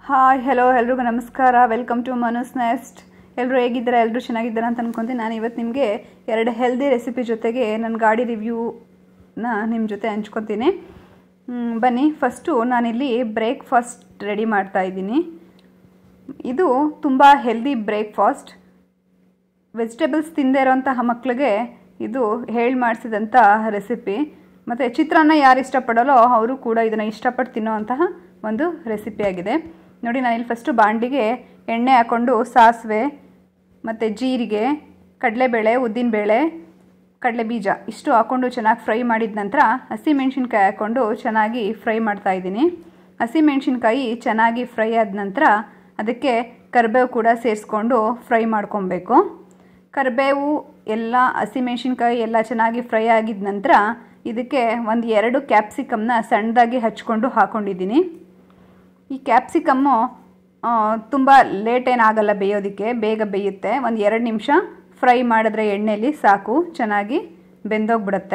hi hello ಎಲ್ರಿಗೂ ನಮಸ್ಕಾರ welcome to ಮನೋಸ್ next ಎಲ್ಲರೂ ಹೇಗಿದ್ದಾರೆ ಎಲ್ಲರೂ ಚೆನ್ನಾಗಿದ್ದಾರೆ ಅಂತ ಅನ್ಕೊಂತೀನಿ ನಾನು ಇವತ್ತು ನಿಮಗೆ ಎರಡು ಹೆಲ್ದಿ ರೆಸಿಪಿ ಜೊತೆಗೆ ನನ್ನ ಗಾಡಿ ರಿವ್ಯೂನ ನಿಮ್ಮ ಜೊತೆ ಹಂಚ್ಕೊತೀನಿ ಮ್, ಬನ್ನಿ ಫಸ್ಟು ನಾನಿಲ್ಲಿ ಬ್ರೇಕ್ಫಾಸ್ಟ್ ರೆಡಿ ಮಾಡ್ತಾ ಇದ್ದೀನಿ ಇದು ತುಂಬ ಹೆಲ್ದಿ ಬ್ರೇಕ್ಫಾಸ್ಟ್ ವೆಜಿಟೇಬಲ್ಸ್ ತಿಂದೇ ಇರೋಂತಹ ಮಕ್ಕಳಿಗೆ ಇದು ಹೇಳಿ ಮಾಡಿಸಿದಂಥ ರೆಸಿಪಿ ಮತ್ತು ಚಿತ್ರಾನ್ನ ಯಾರು ಇಷ್ಟಪಡೋಲ್ಲೋ ಅವರು ಕೂಡ ಇದನ್ನು ಇಷ್ಟಪಟ್ಟು ತಿನ್ನೋವಂತಹ ಒಂದು ರೆಸಿಪಿಯಾಗಿದೆ ನೋಡಿ ನಾನಿಲ್ಲಿ ಫಸ್ಟು ಬಾಂಡಿಗೆ ಎಣ್ಣೆ ಹಾಕ್ಕೊಂಡು ಸಾಸಿವೆ ಮತ್ತು ಜೀರಿಗೆ ಕಡಲೆಬೇಳೆ ಉದ್ದಿನಬೇಳೆ ಕಡಲೆ ಬೀಜ ಇಷ್ಟು ಹಾಕ್ಕೊಂಡು ಚೆನ್ನಾಗಿ ಫ್ರೈ ಮಾಡಿದ ನಂತರ ಹಸಿಮೆಣ್ಸಿನ್ಕಾಯಿ ಹಾಕ್ಕೊಂಡು ಚೆನ್ನಾಗಿ ಫ್ರೈ ಮಾಡ್ತಾ ಇದ್ದೀನಿ ಹಸಿಮೆಣ್ಸಿನ್ಕಾಯಿ ಚೆನ್ನಾಗಿ ಫ್ರೈ ಆದ ನಂತರ ಅದಕ್ಕೆ ಕರಿಬೇವು ಕೂಡ ಸೇರಿಸ್ಕೊಂಡು ಫ್ರೈ ಮಾಡ್ಕೊಬೇಕು ಕರಿಬೇವು ಎಲ್ಲ ಹಸಿಮೆಣ್ಸಿನ್ಕಾಯಿ ಎಲ್ಲ ಚೆನ್ನಾಗಿ ಫ್ರೈ ಆಗಿದ ನಂತರ ಇದಕ್ಕೆ ಒಂದು ಎರಡು ಕ್ಯಾಪ್ಸಿಕಮ್ನ ಸಣ್ಣದಾಗಿ ಹಚ್ಕೊಂಡು ಹಾಕ್ಕೊಂಡಿದ್ದೀನಿ ಈ ಕ್ಯಾಪ್ಸಿಕಮ್ಮು ತುಂಬ ಲೇಟ್ ಏನಾಗಲ್ಲ ಬೇಯೋದಕ್ಕೆ ಬೇಗ ಬೇಯುತ್ತೆ ಒಂದು ಎರಡು ನಿಮಿಷ ಫ್ರೈ ಮಾಡಿದ್ರೆ ಎಣ್ಣೆಯಲ್ಲಿ ಸಾಕು ಚೆನ್ನಾಗಿ ಬೆಂದೋಗ್ಬಿಡುತ್ತೆ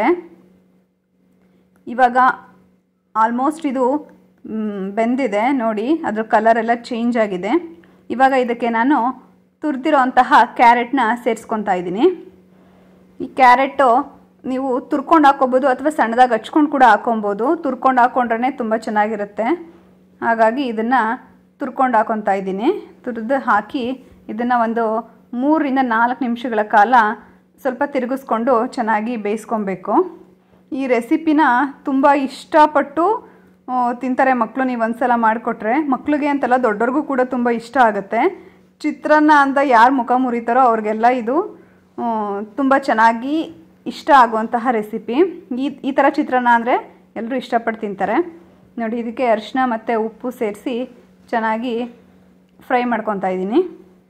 ಇವಾಗ ಆಲ್ಮೋಸ್ಟ್ ಇದು ಮ್, ಬೆಂದಿದೆ ನೋಡಿ ಅದ್ರ ಕಲರ್ ಎಲ್ಲ ಚೇಂಜ್ ಆಗಿದೆ ಇವಾಗ ಇದಕ್ಕೆ ನಾನು ತುರಿದಿರೋ ಅಂತಹ ಕ್ಯಾರೆಟ್ನ ಸೇರಿಸ್ಕೊತಾ ಇದ್ದೀನಿ ಈ ಕ್ಯಾರೆಟು ನೀವು ತುರ್ಕೊಂಡು ಹಾಕ್ಕೊಬೋದು ಅಥವಾ ಸಣ್ಣದಾಗಿ ಹಚ್ಕೊಂಡು ಕೂಡ ಹಾಕೊಬೋದು ತುರ್ಕೊಂಡು ಹಾಕ್ಕೊಂಡ್ರೆ ತುಂಬ ಚೆನ್ನಾಗಿರುತ್ತೆ ಹಾಗಾಗಿ ಇದನ್ನು ತುರ್ಕೊಂಡು ಹಾಕೊತಾ ಇದ್ದೀನಿ ತುರಿದು ಹಾಕಿ ಇದನ್ನು ಒಂದು ಮೂರರಿಂದ ನಾಲ್ಕು ನಿಮಿಷಗಳ ಕಾಲ ಸ್ವಲ್ಪ ತಿರುಗಿಸ್ಕೊಂಡು ಚೆನ್ನಾಗಿ ಬೇಯಿಸ್ಕೊಬೇಕು ಈ ರೆಸಿಪಿನ ತುಂಬ ಇಷ್ಟಪಟ್ಟು ಆ, ತಿಂತಾರೆ ಮಕ್ಕಳು ನೀವು ಒಂದ್ಸಲ ಮಾಡಿಕೊಟ್ರೆ ಮಕ್ಕಳಿಗೆ ಅಂತಲ್ಲ ದೊಡ್ಡವ್ರಿಗೂ ಕೂಡ ತುಂಬ ಇಷ್ಟ ಆಗುತ್ತೆ ಚಿತ್ರಾನ್ನ ಅಂತ ಯಾರು ಮುಖ ಮುರಿತಾರೋ ಅವ್ರಿಗೆಲ್ಲ ಇದು ತುಂಬ ಚೆನ್ನಾಗಿ ಇಷ್ಟ ಆಗುವಂತಹ ರೆಸಿಪಿ ಈ ಈ ಥರ ಚಿತ್ರಾನ್ನ ಅಂದರೆ ಎಲ್ಲರೂ ಇಷ್ಟಪಟ್ಟು ತಿಂತಾರೆ ನೋಡಿ ಇದಕ್ಕೆ ಅರಿಶಿನ ಮತ್ತು ಉಪ್ಪು ಸೇರಿಸಿ ಚೆನ್ನಾಗಿ ಫ್ರೈ ಮಾಡ್ಕೊತಾ ಇದ್ದೀನಿ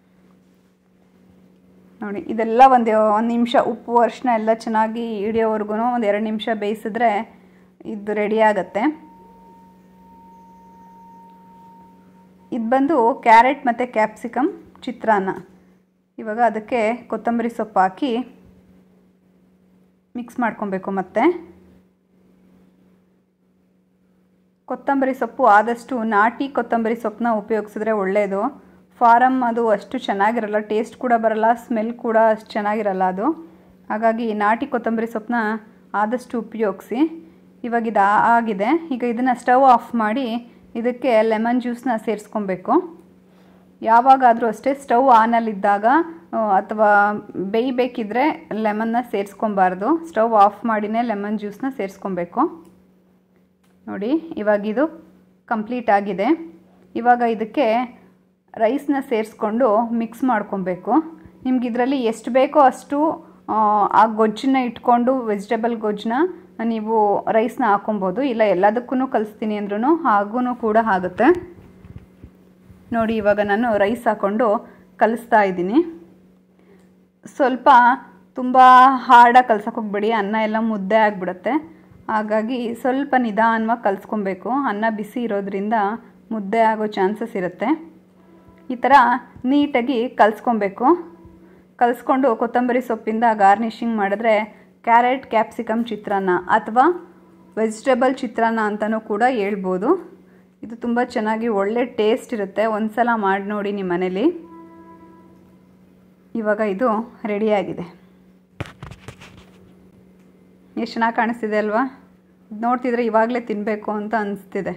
ನೋಡಿ ಇದೆಲ್ಲ ಒಂದು ಒಂದು ನಿಮಿಷ ಉಪ್ಪು ಅರಿಶಿನ ಎಲ್ಲ ಚೆನ್ನಾಗಿ ಹಿಡಿಯೋವರೆಗೂ ಒಂದು ಎರಡು ನಿಮಿಷ ಬೇಯಿಸಿದ್ರೆ ಇದು ರೆಡಿ ಆಗುತ್ತೆ ಇದು ಬಂದು ಕ್ಯಾರೆಟ್ ಮತ್ತು ಕ್ಯಾಪ್ಸಿಕಮ್ ಚಿತ್ರಾನ್ನ ಇವಾಗ ಅದಕ್ಕೆ ಕೊತ್ತಂಬರಿ ಸೊಪ್ಪು ಹಾಕಿ ಮಿಕ್ಸ್ ಮಾಡ್ಕೊಬೇಕು ಮತ್ತೆ ಕೊತ್ತಂಬರಿ ಸೊಪ್ಪು ಆದಷ್ಟು ನಾಟಿ ಕೊತ್ತಂಬರಿ ಸೊಪ್ಪನ್ನ ಉಪಯೋಗಿಸಿದ್ರೆ ಒಳ್ಳೆಯದು ಫಾರಮ್ ಅದು ಅಷ್ಟು ಚೆನ್ನಾಗಿರಲ್ಲ ಟೇಸ್ಟ್ ಕೂಡ ಬರಲ್ಲ ಸ್ಮೆಲ್ ಕೂಡ ಅಷ್ಟು ಚೆನ್ನಾಗಿರಲ್ಲ ಅದು ಹಾಗಾಗಿ ನಾಟಿ ಕೊತ್ತಂಬರಿ ಸೊಪ್ಪನ್ನ ಆದಷ್ಟು ಉಪಯೋಗಿಸಿ ಇವಾಗ ಇದು ಆ- ಆಗಿದೆ ಈಗ ಇದನ್ನು ಸ್ಟವ್ ಆಫ್ ಮಾಡಿ ಇದಕ್ಕೆ ಲೆಮನ್ ಜ್ಯೂಸನ್ನ ಸೇರಿಸ್ಕೊಬೇಕು ಯಾವಾಗಾದರೂ ಅಷ್ಟೇ ಸ್ಟವ್ ಆನಲ್ಲಿದ್ದಾಗ ಆ, ಅಥವಾ ಬೇಯಬೇಕಿದ್ರೆ ಲೆಮನ್ನ ಸೇರಿಸ್ಕೊಬಾರ್ದು ಸ್ಟವ್ ಆಫ್ ಮಾಡಿನೇ ಲೆಮನ್ ಜ್ಯೂಸನ್ನ ಸೇರಿಸ್ಕೊಬೇಕು ನೋಡಿ ಇವಾಗ ಇದು ಕಂಪ್ಲೀಟ್ ಆಗಿದೆ ಇವಾಗ ಇದಕ್ಕೆ ರೈಸ್ನ ಸೇರಿಸ್ಕೊಂಡು ಮಿಕ್ಸ್ ಮಾಡ್ಕೊಬೇಕು ನಿಮ್ಗೆ ಇದರಲ್ಲಿ ಎಷ್ಟು ಬೇಕೋ ಅಷ್ಟು ಆ, ಆ ಗೊಜ್ಜನ್ನ ಇಟ್ಕೊಂಡು ವೆಜಿಟೇಬಲ್ ಗೊಜ್ಜನ್ನ ನೀವು ರೈಸ್ನ ಹಾಕೊಬೋದು ಇಲ್ಲ ಎಲ್ಲದಕ್ಕೂ ಕಲಿಸ್ತೀನಿ ಅಂದ್ರೂ ಹಾಗೂ ಕೂಡ ಆಗುತ್ತೆ ನೋಡಿ ಇವಾಗ ನಾನು ರೈಸ್ ಹಾಕ್ಕೊಂಡು ಕಲಿಸ್ತಾ ಇದ್ದೀನಿ ಸ್ವಲ್ಪ ತುಂಬ ಹಾರ್ಡಾಗಿ ಕಲ್ಸಕ್ಕೆ ಹೋಗ್ಬೇಡಿ ಅನ್ನ ಎಲ್ಲ ಮುದ್ದೆ ಆಗಿಬಿಡುತ್ತೆ ಹಾಗಾಗಿ ಸ್ವಲ್ಪ ನಿಧಾನವಾಗಿ ಕಲಿಸ್ಕೊಬೇಕು ಅನ್ನ ಬಿಸಿ ಇರೋದ್ರಿಂದ ಮುದ್ದೆ ಆಗೋ ಚಾನ್ಸಸ್ ಇರುತ್ತೆ ಈ ಥರ ನೀಟಾಗಿ ಕಲಿಸ್ಕೊಬೇಕು ಕಲಿಸ್ಕೊಂಡು ಕೊತ್ತಂಬರಿ ಸೊಪ್ಪಿಂದ ಗಾರ್ನಿಷಿಂಗ್ ಮಾಡಿದ್ರೆ ಕ್ಯಾರೆಟ್ ಕ್ಯಾಪ್ಸಿಕಮ್ ಚಿತ್ರಾನ್ನ ಅಥವಾ ವೆಜಿಟೇಬಲ್ ಚಿತ್ರಾನ್ನ ಅಂತಲೂ ಕೂಡ ಹೇಳ್ಬೋದು ಇದು ತುಂಬ ಚೆನ್ನಾಗಿ ಒಳ್ಳೆ ಟೇಸ್ಟ್ ಇರುತ್ತೆ ಒಂದು ಸಲ ಮಾಡಿ ನೋಡಿ ನಿಮ್ಮ ಮನೇಲಿ ಇವಾಗ ಇದು ರೆಡಿಯಾಗಿದೆ ಎಷ್ಟು ಚೆನ್ನಾಗಿ ಕಾಣಿಸ್ತಿದೆ ಅಲ್ವಾ ಇದ್ ನೋಡ್ತಿದ್ರೆ ಇವಾಗಲೇ ತಿನ್ನಬೇಕು ಅಂತ ಅನಿಸ್ತಿದೆ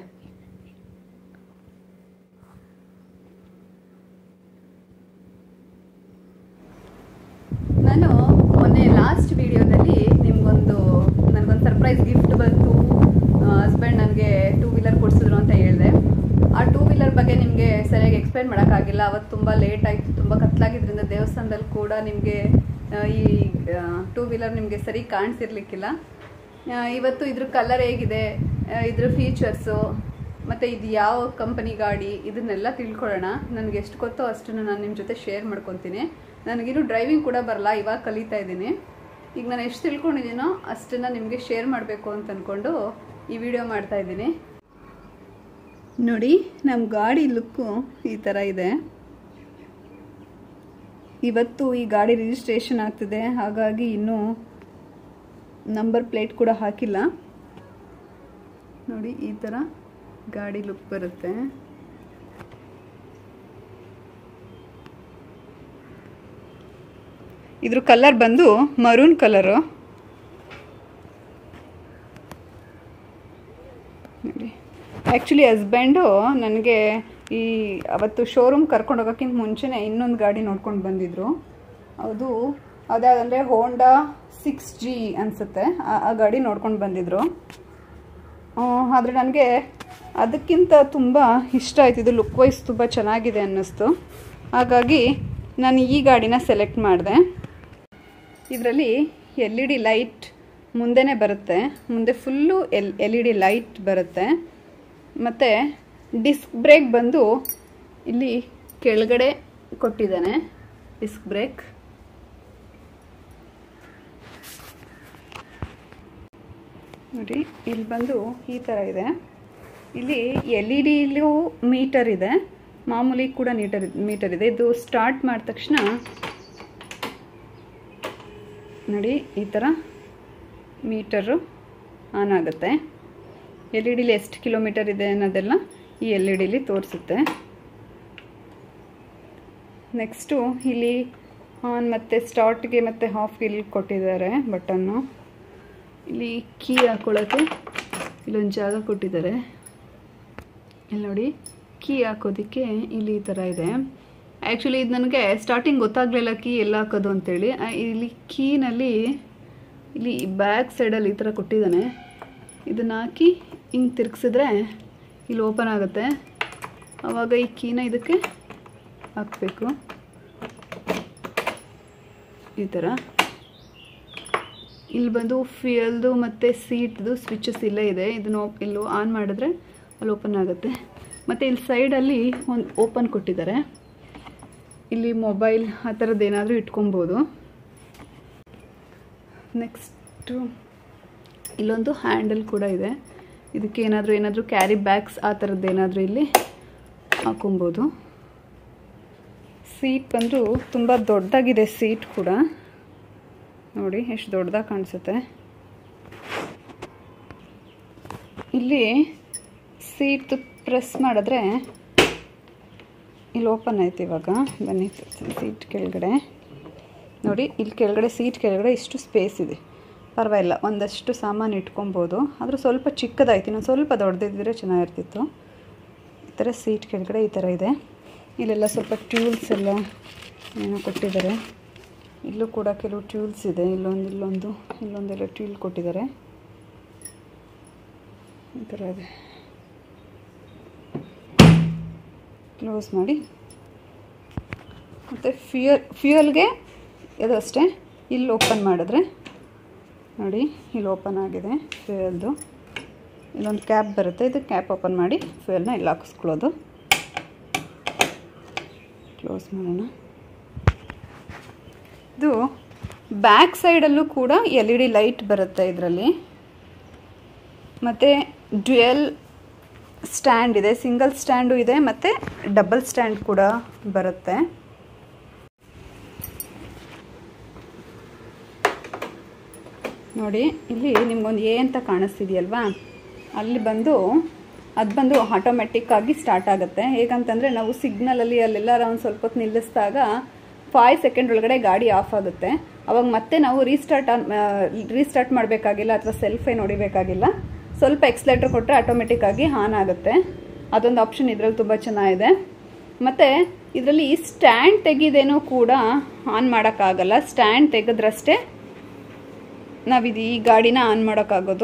ನಾನು ಮೊನ್ನೆ ಲಾಸ್ಟ್ ವಿಡಿಯೋದಲ್ಲಿ ನಿಮ್ಗೊಂದು ನನಗೊಂದು ಸರ್ಪ್ರೈಸ್ ಗಿಫ್ಟ್ ಬಂತು ಹಸ್ಬೆಂಡ್ ನನಗೆ ಟೂ ವೀಲರ್ ಕೊಡಿಸಿದ್ರು ಅಂತ ಹೇಳಿದೆ ಆ ಟೂ ವೀಲರ್ ಬಗ್ಗೆ ನಿಮಗೆ ಸರಿಯಾಗಿ ಎಕ್ಸ್ಪ್ಲೈನ್ ಮಾಡೋಕ್ಕಾಗಿಲ್ಲ ಅವತ್ತು ತುಂಬ ಲೇಟ್ ಆಯಿತು ತುಂಬ ಕತ್ಲಾಗಿದ್ರಿಂದ ದೇವಸ್ಥಾನದಲ್ಲಿ ಕೂಡ ನಿಮಗೆ ಈ ಟೂ ವೀಲರ್ ನಿಮಗೆ ಸರಿ ಕಾಣಿಸಿರ್ಲಿಕ್ಕಿಲ್ಲ ಆ, ಇವತ್ತು ಇದ್ರ ಕಲರ್ ಹೇಗಿದೆ ಆ, ಇದ್ರ ಫೀಚರ್ಸು ಮತ್ತು ಇದು ಯಾವ ಕಂಪನಿ ಗಾಡಿ ಇದನ್ನೆಲ್ಲ ತಿಳ್ಕೊಳ್ಳೋಣ ನನಗೆ ಎಷ್ಟು ಗೊತ್ತೋ ಅಷ್ಟನ್ನು ನಾನು ನಿಮ್ಮ ಜೊತೆ ಶೇರ್ ಮಾಡ್ಕೊತೀನಿ ನನಗಿನ್ನೂ ಡ್ರೈವಿಂಗ್ ಕೂಡ ಬರಲ್ಲ ಇವಾಗ ಕಲಿತಾ ಇದ್ದೀನಿ ಈಗ ನಾನು ಎಷ್ಟು ತಿಳ್ಕೊಂಡಿದ್ದೀನೋ ಅಷ್ಟನ್ನು ನಿಮಗೆ ಶೇರ್ ಮಾಡಬೇಕು ಅಂತ ಅಂದ್ಕೊಂಡು ಈ ವಿಡಿಯೋ ಮಾಡ್ತಾ ಇದ್ದೀನಿ ನೋಡಿ ನಮ್ಮ ಗಾಡಿ ಲುಕ್ಕು ಈ ಥರ ಇದೆ ಇವತ್ತು ಈ ಗಾಡಿ ರಿಜಿಸ್ಟ್ರೇಷನ್ ಆಗ್ತಿದೆ ಹಾಗಾಗಿ ಇನ್ನೂ ನಂಬರ್ ಪ್ಲೇಟ್ ಕೂಡ ಹಾಕಿಲ್ಲ ನೋಡಿ ಈ ಥರ ಗಾಡಿ ಲುಕ್ ಬರುತ್ತೆ ಇದ್ರ ಕಲರ್ ಬಂದು ಮರೂನ್ ಕಲರು ನೋಡಿ ಆ್ಯಕ್ಚುಲಿ ಹಸ್ಬೆಂಡು ನನಗೆ ಈ ಅವತ್ತು ಶೋರೂಮ್ ಕರ್ಕೊಂಡು ಹೋಗೋಕ್ಕಿಂತ ಮುಂಚೆನೇ ಇನ್ನೊಂದು ಗಾಡಿ ನೋಡ್ಕೊಂಡು ಬಂದಿದ್ರು ಅದು ಅದಾದಂದರೆ ಹೋಂಡಾ ಸಿಕ್ಸ್ ಜಿ ಅನಿಸುತ್ತೆ ಆ ಗಾಡಿ ನೋಡ್ಕೊಂಡು ಬಂದಿದ್ರು ಆದರೆ ನನಗೆ ಅದಕ್ಕಿಂತ ತುಂಬ ಇಷ್ಟ ಆಯ್ತು ಇದು ಲುಕ್ ವೈಸ್ ತುಂಬ ಚೆನ್ನಾಗಿದೆ ಅನ್ನಿಸ್ತು ಹಾಗಾಗಿ ನಾನು ಈ ಗಾಡಿನ ಸೆಲೆಕ್ಟ್ ಮಾಡಿದೆ ಇದರಲ್ಲಿ ಎಲ್ ಇ ಡಿ ಲೈಟ್ ಮುಂದೆನೇ ಬರುತ್ತೆ ಮುಂದೆ full L L E D light ಬರುತ್ತೆ ಮತ್ತು ಡಿಸ್ಕ್ ಬ್ರೇಕ್ ಬಂದು ಇಲ್ಲಿ ಕೆಳಗಡೆ ಕೊಟ್ಟಿದ್ದಾನೆ ಡಿಸ್ಕ್ ಬ್ರೇಕ್ ನೋಡಿ ಇಲ್ಲಿ ಬಂದು ಈ ಥರ ಇದೆ ಇಲ್ಲಿ ಎಲ್ ಇ ಡಿಲೂ ಮೀಟರ್ ಇದೆ ಮಾಮೂಲಿ ಕೂಡ ಮೀಟರ್ ಮೀಟರ್ ಇದೆ ಇದು ಸ್ಟಾರ್ಟ್ ಮಾಡಿದ ತಕ್ಷಣ ನೋಡಿ ಈ ಥರ ಮೀಟರು ಆನ್ ಆಗುತ್ತೆ ಎಲ್ ಇ ಡಿಲಿ ಎಷ್ಟು ಕಿಲೋಮೀಟರ್ ಇದೆ ಅನ್ನೋದೆಲ್ಲ ಈ ಎಲ್ ಇ ಡಿಲಿ ತೋರಿಸುತ್ತೆ ನೆಕ್ಸ್ಟು ಇಲ್ಲಿ ಆನ್ ಮತ್ತು ಸ್ಟಾರ್ಟ್ಗೆ ಮತ್ತು ಹಾಫ್ಗೆ ಇಲ್ಲಿ ಕೊಟ್ಟಿದ್ದಾರೆ ಬಟನ್ನು ಇಲ್ಲಿ ಕೀ ಹಾಕ್ಕೊಳ್ಳೋಕ್ಕೆ ಇಲ್ಲೊಂದು ಜಾಗ ಕೊಟ್ಟಿದ್ದಾರೆ ಇಲ್ಲಿ ನೋಡಿ ಕೀ ಹಾಕೋದಕ್ಕೆ ಇಲ್ಲಿ ಈ ಥರ ಇದೆ ಆ್ಯಕ್ಚುಲಿ ಇದು ನನಗೆ ಸ್ಟಾರ್ಟಿಂಗ್ ಗೊತ್ತಾಗಲಿಲ್ಲ ಕೀ ಎಲ್ಲ ಹಾಕೋದು ಅಂತೇಳಿ ಇಲ್ಲಿ ಕೀನಲ್ಲಿ ಇಲ್ಲಿ ಬ್ಯಾಕ್ ಸೈಡಲ್ಲಿ ಈ ಥರ ಕೊಟ್ಟಿದ್ದಾನೆ ಇದನ್ನು ಹಾಕಿ ಹಿಂಗೆ ತಿರ್ಗಿಸಿದ್ರೆ ಇಲ್ಲಿ ಓಪನ್ ಆಗುತ್ತೆ ಆವಾಗ ಈ ಕೀನ ಇದಕ್ಕೆ ಹಾಕಬೇಕು ಈ ಥರ ಇಲ್ಲಿ ಬಂದು ಫ್ಯೂಯಲ್ದು ಮತ್ತು ಸೀಟ್ದು ಸ್ವಿಚಸ್ ಇಲ್ಲೇ ಇದೆ ಇದನ್ನು ಇಲ್ಲಿ ಆನ್ ಮಾಡಿದ್ರೆ ಅಲ್ಲಿ ಓಪನ್ ಆಗುತ್ತೆ ಮತ್ತು ಇಲ್ಲಿ ಸೈಡಲ್ಲಿ ಒಂದು ಓಪನ್ ಕೊಟ್ಟಿದ್ದಾರೆ ಇಲ್ಲಿ ಮೊಬೈಲ್ ಆ ಥರದ್ದು ಏನಾದರೂ ಇಟ್ಕೊಬೋದು ನೆಕ್ಸ್ಟು ಇಲ್ಲೊಂದು ಹ್ಯಾಂಡಲ್ ಕೂಡ ಇದೆ ಇದಕ್ಕೆ ಏನಾದರೂ ಏನಾದರೂ ಕ್ಯಾರಿ ಬ್ಯಾಗ್ಸ್ ಆ ಥರದ್ದು ಏನಾದರೂ ಇಲ್ಲಿ ಹಾಕೊಬೋದು ಸೀಟ್ ಬಂದು ತುಂಬ ದೊಡ್ಡದಾಗಿದೆ ಸೀಟ್ ಕೂಡ ನೋಡಿ ಎಷ್ಟು ದೊಡ್ಡದಾಗಿ ಕಾಣಿಸುತ್ತೆ ಇಲ್ಲಿ ಸೀಟ್ ಪ್ರೆಸ್ ಮಾಡಿದ್ರೆ ಇಲ್ಲಿ ಓಪನ್ ಆಯ್ತು ಇವಾಗ ಬನ್ನಿ ಸೀಟ್ ಕೆಳಗಡೆ ನೋಡಿ ಇಲ್ಲಿ ಕೆಳಗಡೆ ಸೀಟ್ ಕೆಳಗಡೆ ಇಷ್ಟು ಸ್ಪೇಸ್ ಇದೆ ಪರವಾಗಿಲ್ಲ ಒಂದಷ್ಟು ಸಾಮಾನು ಇಟ್ಕೊಬೋದು ಆದರೂ ಸ್ವಲ್ಪ ಚಿಕ್ಕದಾಯ್ತು ಇನ್ನೊಂದು ಸ್ವಲ್ಪ ದೊಡ್ಡದಿದ್ದರೆ ಚೆನ್ನಾಗಿರ್ತಿತ್ತು ಈ ಥರ ಸೀಟ್ ಕೆಳಗಡೆ ಈ ಥರ ಇದೆ ಇಲ್ಲೆಲ್ಲ ಸ್ವಲ್ಪ ಟ್ಯೂಲ್ಸ್ ಎಲ್ಲ ಏನೋ ಕೊಟ್ಟಿದ್ದಾರೆ ಇಲ್ಲೂ ಕೂಡ ಕೆಲವು ಟ್ಯೂಲ್ಸ್ ಇದೆ ಇಲ್ಲೊಂದು ಇಲ್ಲೊಂದು ಇಲ್ಲೊಂದೆಲ್ಲ ಟ್ಯೂಲ್ ಕೊಟ್ಟಿದ್ದಾರೆ ಈ ಥರ ಇದೆ ಕ್ಲೋಸ್ ಮಾಡಿ ಮತ್ತು ಫ್ಯೂಯಲ್ ಫ್ಯೂಯಲ್ಗೆ ಇದು ಅಷ್ಟೇ ಇಲ್ಲಿ ಓಪನ್ ಮಾಡಿದ್ರೆ ನೋಡಿ ಇಲ್ಲಿ ಓಪನ್ ಆಗಿದೆ ಫ್ಯೂಯಲ್ದು ಇಲ್ಲೊಂದು ಕ್ಯಾಪ್ ಬರುತ್ತೆ ಇದು ಕ್ಯಾಪ್ ಓಪನ್ ಮಾಡಿ ಫ್ಯೂಯಲ್ನ ಇಲ್ಲಿ ಹಾಕಿಸ್ಕೊಳ್ಳೋದು ಕ್ಲೋಸ್ ಮಾಡೋಣ ಇದು ಬ್ಯಾಕ್ ಸೈಡಲ್ಲೂ ಕೂಡ ಎಲ್ ಇ ಡಿ ಲೈಟ್ ಬರುತ್ತೆ ಇದರಲ್ಲಿ ಮತ್ತು ಡ್ಯುಯಲ್ ಸ್ಟ್ಯಾಂಡ್ ಇದೆ ಸಿಂಗಲ್ ಸ್ಟ್ಯಾಂಡು ಇದೆ ಮತ್ತು ಡಬಲ್ ಸ್ಟ್ಯಾಂಡ್ ಕೂಡ ಬರುತ್ತೆ ನೋಡಿ ಇಲ್ಲಿ ನಿಮ್ಗೊಂದು ಎ ಅಂತ ಕಾಣಿಸ್ತಿದೆಯಲ್ವಾ ಅಲ್ಲಿ ಬಂದು ಅದು ಬಂದು ಆಟೋಮೆಟಿಕ್ ಆಗಿ ಸ್ಟಾರ್ಟ್ ಆಗುತ್ತೆ ಹೇಗಂತಂದರೆ ನಾವು ಸಿಗ್ನಲಲ್ಲಿ ಅಲ್ಲೆಲ್ಲ ಒಂದು ಸ್ವಲ್ಪ ಹೊತ್ತು ನಿಲ್ಲಿಸಿದಾಗ ಫೈವ್ ಸೆಕೆಂಡ್ ಒಳಗಡೆ ಗಾಡಿ ಆಫ್ ಆಗುತ್ತೆ ಅವಾಗ ಮತ್ತೆ ನಾವು ರೀಸ್ಟಾರ್ಟ್ ಆನ್ ರೀಸ್ಟಾರ್ಟ್ ಮಾಡಬೇಕಾಗಿಲ್ಲ ಅಥವಾ ಸೆಲ್ಫೇ ನೋಡಿಬೇಕಾಗಿಲ್ಲ ಸ್ವಲ್ಪ ಎಕ್ಸ್ಲೇಟರ್ ಕೊಟ್ಟರೆ ಆಟೋಮೆಟಿಕ್ ಆಗಿ ಆನ್ ಆಗುತ್ತೆ ಅದೊಂದು ಆಪ್ಷನ್ ಇದರಲ್ಲಿ ತುಂಬ ಚೆನ್ನಾಗಿದೆ ಮತ್ತು ಇದರಲ್ಲಿ ಸ್ಟ್ಯಾಂಡ್ ತೆಗೆದೇನೂ ಕೂಡ ಆನ್ ಮಾಡೋಕ್ಕಾಗಲ್ಲ ಸ್ಟ್ಯಾಂಡ್ ತೆಗೆದ್ರಷ್ಟೇ ನಾವಿದು ಈ ಗಾಡಿನ ಆನ್ ಮಾಡೋಕ್ಕಾಗೋದು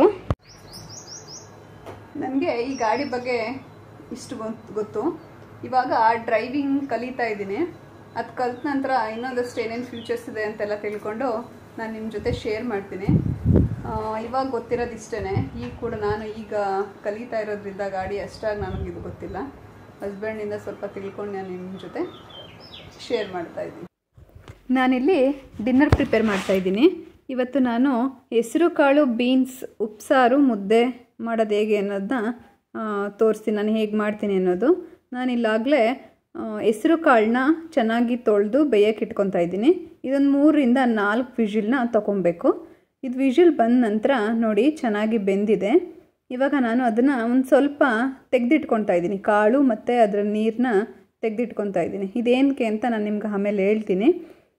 ನನಗೆ ಈ ಗಾಡಿ ಬಗ್ಗೆ ಇಷ್ಟು ಗೊತ್ತು ಗೊತ್ತು ಇವಾಗ ಡ್ರೈವಿಂಗ್ ಕಲಿತಾ ಇದ್ದೀನಿ ಅದು ಕಲ್ತ ನಂತರ ಇನ್ನೊಂದಷ್ಟು ಏನೇನು ಫ್ಯೂಚರ್ಸ್ ಇದೆ ಅಂತೆಲ್ಲ ತಿಳ್ಕೊಂಡು ನಾನು ನಿಮ್ಮ ಜೊತೆ ಶೇರ್ ಮಾಡ್ತೀನಿ ಇವಾಗ ಗೊತ್ತಿರೋದು ಇಷ್ಟೇ ಈಗ ಕೂಡ ನಾನು ಈಗ ಕಲಿತಾ ಇರೋದ್ರಿಂದ ಗಾಡಿ ಅಷ್ಟಾಗಿ ನನಗೆ ಇದು ಗೊತ್ತಿಲ್ಲ ಹಸ್ಬೆಂಡಿಂದ ಸ್ವಲ್ಪ ತಿಳ್ಕೊಂಡು ನಾನು ನಿಮ್ಮ ಜೊತೆ ಶೇರ್ ಮಾಡ್ತಾ ಇದ್ದೀನಿ ನಾನಿಲ್ಲಿ ಡಿನ್ನರ್ ಪ್ರಿಪೇರ್ ಮಾಡ್ತಾ ಇದ್ದೀನಿ ಇವತ್ತು ನಾನು ಹೆಸರು ಕಾಳು ಬೀನ್ಸ್ ಉಪ್ಸಾರು ಮುದ್ದೆ ಮಾಡೋದು ಹೇಗೆ ಅನ್ನೋದನ್ನ ತೋರಿಸ್ತೀನಿ ನಾನು ಹೇಗೆ ಮಾಡ್ತೀನಿ ಅನ್ನೋದು ನಾನಿಲ್ಲಾಗಲೇ ಹೆಸರು ಕಾಳನ್ನ ಚೆನ್ನಾಗಿ ತೊಳೆದು ಬೇಯಕ್ಕೆ ಇಟ್ಕೊತಾ ಇದ್ದೀನಿ ಇದೊಂದು ಮೂರರಿಂದ ನಾಲ್ಕು ವಿಜಿಲ್ನ ತೊಗೊಬೇಕು ಇದು ವಿಜಿಲ್ ಬಂದ ನಂತರ ನೋಡಿ ಚೆನ್ನಾಗಿ ಬೆಂದಿದೆ ಇವಾಗ ನಾನು ಅದನ್ನು ಒಂದು ಸ್ವಲ್ಪ ತೆಗೆದಿಟ್ಕೊತಾ ಇದ್ದೀನಿ ಕಾಳು ಮತ್ತು ಅದರ ನೀರನ್ನ ತೆಗೆದಿಟ್ಕೊತಾ ಇದ್ದೀನಿ ಇದೇನಕ್ಕೆ ಅಂತ ನಾನು ನಿಮ್ಗೆ ಆಮೇಲೆ ಹೇಳ್ತೀನಿ